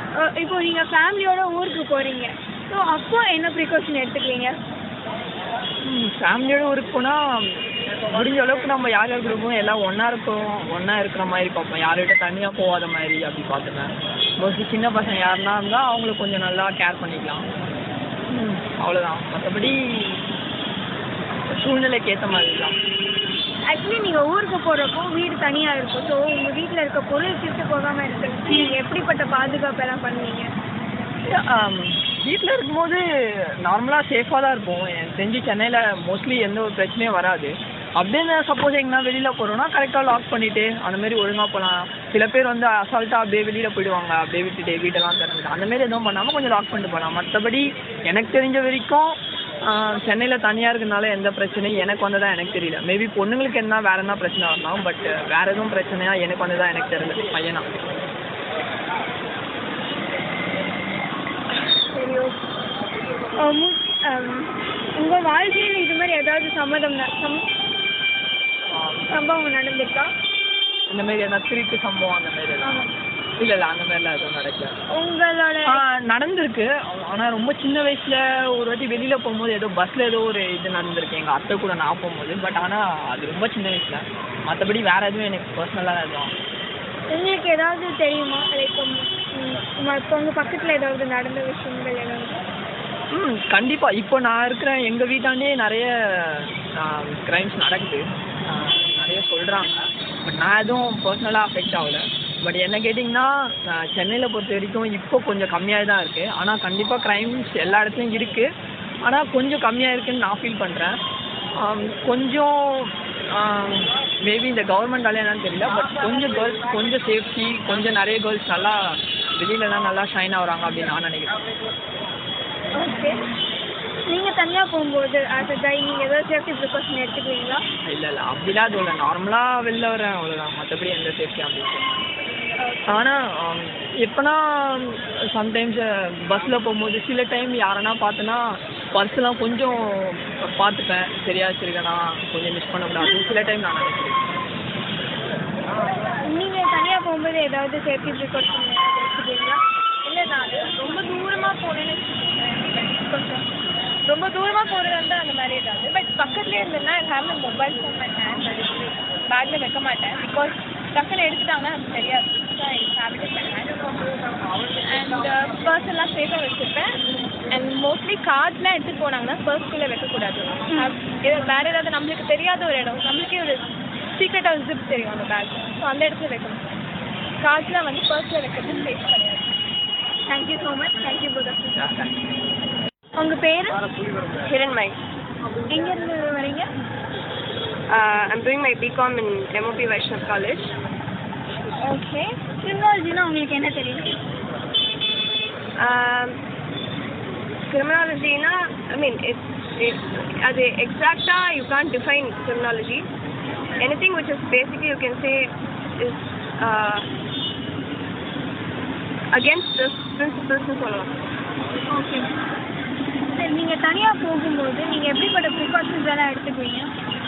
அஹ் இப்போ நீங்கள் ஃபேமிலியோட ஊருக்கு போகிறீங்க ஸோ அப்போ என்ன ப்ரிகாஷன் எடுத்துக்குவீங்க ஃபேமிலியோட ஊருக்கு போனால் முடிஞ்ச அளவுக்கு நம்ம யார் யார் இருக்கோமோ எல்லாம் ஒன்றா இருக்கோம் ஒன்றா இருக்கிற மாதிரி பார்ப்போம் யார்கிட்ட தனியாக போகாத மாதிரி அப்படி பார்த்துப்பேன் மோஸ்ட்லி சின்ன பசங்க யாருன்னா இருந்தால் அவங்கள கொஞ்சம் நல்லா கேர் பண்ணிக்கலாம் ம், அவ்வளோதான் மற்றபடி சூழ்நிலைக்கு ஏற்ற மாதிரி தான் ஆக்சுவலி நீங்கள் ஊருக்கு போகிறப்போ வீடு தனியாக இருக்கும் ஸோ உங்கள் வீட்டில் இருக்க பொருள் திருட்டு போகாமல் இருக்கிறதுக்கு நீங்கள் எப்படிப்பட்ட பாதுகாப்பு எல்லாம் பண்ணுவீங்க வீட்டில் இருக்கும்போது நார்மலாக சேஃபாக தான் இருப்போம் எனக்கு தெரிஞ்சு சென்னையில் மோஸ்ட்லி எந்த ஒரு பிரச்சனையும் வராது அப்படின்னு சப்போஸ் எங்கன்னா வெளியில் போகிறோன்னா கரெக்டாக லாக் பண்ணிவிட்டு அந்த மாதிரி ஒழுங்காக போகலாம் சில பேர் வந்து அசால்ட்டாக அப்படியே வெளியில் போயிடுவாங்க அப்படியே விட்டுட்டு வீட்டெல்லாம் திறந்துட்டு அந்த மாதிரி எதுவும் பண்ணாமல் கொஞ்சம் லாக் பண்ணிட்டு போகலாம் மற்றபடி எனக்கு தெரிஞ்ச வரைக்கும் சென்னையில் தனியாக இருக்கனால எந்த பிரச்சனையும் எனக்கு வந்ததா எனக்கு தெரியல மேபி பொண்ணுங்களுக்கு என்ன வேற என்ன பிரச்சனை வரலாம் பட் வேற எதுவும் பிரச்சனையா எனக்கு வந்ததா எனக்கு தெரியல பையனா சரி ஓகே உங்கள் வாழ்க்கையில் இது மாதிரி ஏதாவது சம்மதம் ந- சம் சம்பவம் நடந்திருக்கா இந்த மாதிரி எதனா திருட்டு சம்பவம் அந்த மாதிரி எதுவும் ஆமாம் இல்லை இல்லை அந்த மாதிரிலாம் எதுவும் நடக்கல உங்களோட ஆ, நடந்திருக்கு ஆனால் ரொம்ப சின்ன வயசில் ஒரு வாட்டி வெளியில் போகும்போது ஏதோ பஸ்ஸில் ஏதோ ஒரு இது நடந்திருக்கு எங்கள் அத்தை கூட நான் போகும்போது பட் ஆனால் அது ரொம்ப சின்ன வயசில் மற்றபடி வேறு எதுவும் எனக்கு பர்சனலாக எதுவும் உங்களுக்கு ஏதாவது தெரியுமா லைக் இப்போ உங்கள் பக்கத்தில் ஏதாவது நடந்த விஷயங்கள் ஏதாவது ம் கண்டிப்பாக இப்போ நான் இருக்கிற எங்கள் வீட்டாண்டே நிறைய க்ரைம்ஸ் நடக்குது ஆ, நிறைய சொல்கிறாங்க பட் நான் எதுவும் பர்சனலாக அஃபெக்ட் ஆகலை பட் என்ன கேட்டிங்கன்னா சென்னையில் பொறுத்த வரைக்கும் இப்போ கொஞ்சம் கம்மியாக தான் இருக்குது ஆனால் கண்டிப்பாக க்ரைம்ஸ் எல்லா இடத்துலையும் இருக்குது ஆனால் கொஞ்சம் கம்மியாக இருக்குன்னு நான் ஃபீல் பண்ணுறேன் கொஞ்சம் மேபி இந்த கவர்மெண்டாலே என்னன்னு தெரியல பட் கொஞ்சம் கேர்ள்ஸ் கொஞ்சம் சேஃப்டி கொஞ்சம் நிறைய கேர்ள்ஸ் நல்லா வெளியிலலாம் நல்லா ஷைன் ஆகுறாங்க அப்படின்னு நான் நினைக்கிறேன் ஓகே நீங்கள் தனியாக போகும்போது ஆஸ் அ கை நீங்கள் ஏதாவது சேஃப்டி ப்ரிகாஷன் எடுத்துக்குவீங்களா இல்லை இல்லை அப்படிலாம் அது இல்லை நார்மலாக வெளில வரேன் அவ்வளோதான் மற்றபடி எந்த சேஃப்டி அப்படி ஆனால் எப்போனா சம்டைம்ஸ் பஸ்ஸில் போகும்போது சில டைம் யாரனா பார்த்தேன்னா பர்ஸ்லாம் கொஞ்சம் பார்த்துப்பேன் சரியா வச்சிருக்கேனா கொஞ்சம் மிஸ் பண்ணக்கூடாது சில டைம் நான் நினைக்கிறேன் நீங்கள் தனியாக போகும்போது ஏதாவது சேஃப்டி ப்ரிகாஷன் எடுத்துக்குவீங்களா இல்லை நான் ரொம்ப தூரமாக போனேன்னு வச்சுக்கோங்களேன். கொஞ்சம் ரொம்ப தூரமாக போகிறது வந்து அந்த மாதிரி ஏதாவது பட் பக்கத்துலேயே இருந்ததுன்னா I have mobile phone my hand பேக்கில் வைக்க மாட்டேன் பிகாஸ் டக்குன்னு எடுத்துட்டாங்கன்னா அது தெரியாது so I have it my hand and purse எல்லாம் சேஃபாக வச்சுருப்பேன் அண்ட் மோஸ்ட்லி கார்ட்லாம் எடுத்துகிட்டு போனாங்கன்னா பர்ஸ்குள்ளே வைக்கக்கூடாது அது- இது வேறு ஏதாவது நம்மளுக்கு தெரியாத ஒரு இடம் நம்மளுக்கே ஒரு சீக்ரெட்டாக ஜிப் தெரியும் அந்த பேக் ஸோ அந்த இடத்துல வைக்கணும் கார்ட்ஸ்லாம் வந்து பர்ஸில் வைக்கிறது சேஃப் கிடையாது தேங்க்யூ ஸோ மச் தேங்க்யூ புதர் Yeah, thanks. உங்கள் பேர் Hiranmai. எங்கேருந்து வரீங்க Uh, I'm doing my BCom in MOP Vaishnav College. Okay கிரிமினாலஜினா உங்களுக்கு என்ன தெரியும் Um, criminology, na, I mean, it's, it's, as a exacta, you can't define criminology. Anything which is basically, you can say, is uh, against this principles னு சொல்லலாம் okay சரி நீங்கள் தனியாக போகும்போது நீங்கள் எப்படிப்பட்ட ப்ரிகாஷன்ஸ் எல்லாம் எடுத்துக்குவீங்க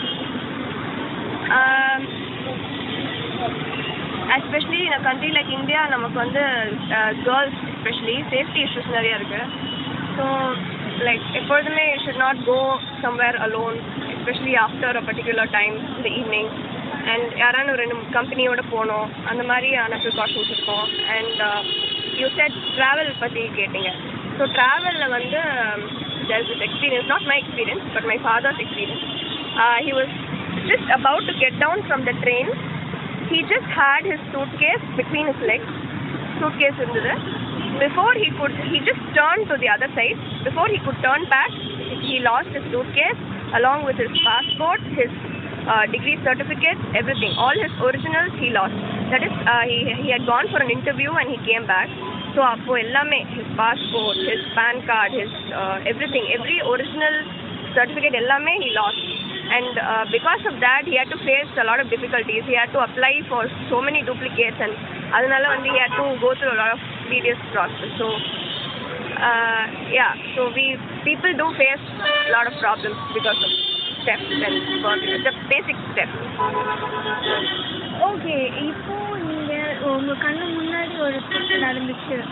especially in a country like India நமக்கு வந்து கேர்ள்ஸ் எஸ்பெஷலி சேஃப்டி இஷ்யூஸ் நிறைய இருக்கு ஸோ லைக் எப்பொழுதுமே you should not go somewhere alone especially after a particular time இந்த ஈவினிங் அண்ட் யாரான ஒரு ரெண்டு கம்பெனியோட போகணும் அந்த மாதிரியான ப்ரிகாஷன்ஸ் இருக்கும் அண்ட் யூ செட் ட்ராவல் பற்றி கேட்டீங்க ஸோ ட்ராவலில் வந்து there's this experience, not my experience, but my father's experience. Uh, he was just about to get down from the train. He just had his suitcase between his legs. Suitcase இருந்தது. Before he could, he just turned to the other side. Before he could turn back, he lost his suitcase along with his passport, his uh, degree certificate, everything. All his originals he lost. That is, uh, he, he had gone for an interview and he came back. So அப்போ எல்லாமே his passport, his PAN card, his uh, everything, every original certificate எல்லாமே he lost. And uh, because of that, he had to face a lot of difficulties. He had to apply for so many duplicates and அதனால வந்து he had to go through a lot of tedious process. So uh, yeah, so we people do face a lot of problems because of theft and burglary, the basic theft. Okay இப்போ நீங்கள் உங்கள் கண்ணு முன்னாடி ஒரு theft நடந்துச்சு